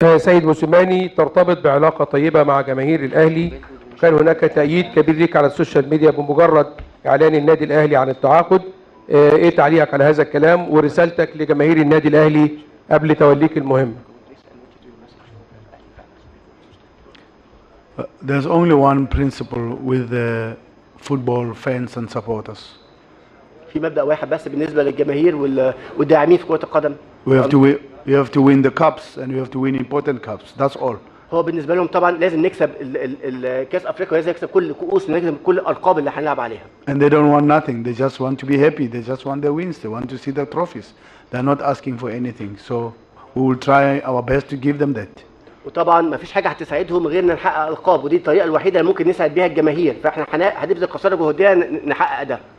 آه، سيد موسيماني ترتبط بعلاقة طيبة مع جماهير الأهلي كان هناك تأييد كبير ليك على السوشيال ميديا بمجرد إعلان النادي الأهلي عن التعاقد آه، إيه تعليقك على هذا الكلام ورسالتك لجماهير النادي الأهلي قبل توليك المهمة Uh, There's only one principle with the football fans and supporters. في مبدا واحد بس بالنسبه للجماهير وال- والداعمين في كره القدم We have to win, you have to win the cups and you have to win important cups. That's all. هو بالنسبه لهم طبعا لازم نكسب ال- ال- ال- كاس افريقيا ولازم نكسب كل الكؤوس ونكسب كل الالقاب اللي هنلعب عليها And they don't want nothing. They just want to be happy. They just want the wins. They want to see the trophies. They're not asking for anything. So we will try our best to give them that. وطبعا ما فيش حاجه هتساعدهم غير ان نحقق القاب ودي الطريقه الوحيده اللي ممكن نساعد بيها الجماهير فاحنا هن- هنبذل قصارى جهديه ن- نحقق ده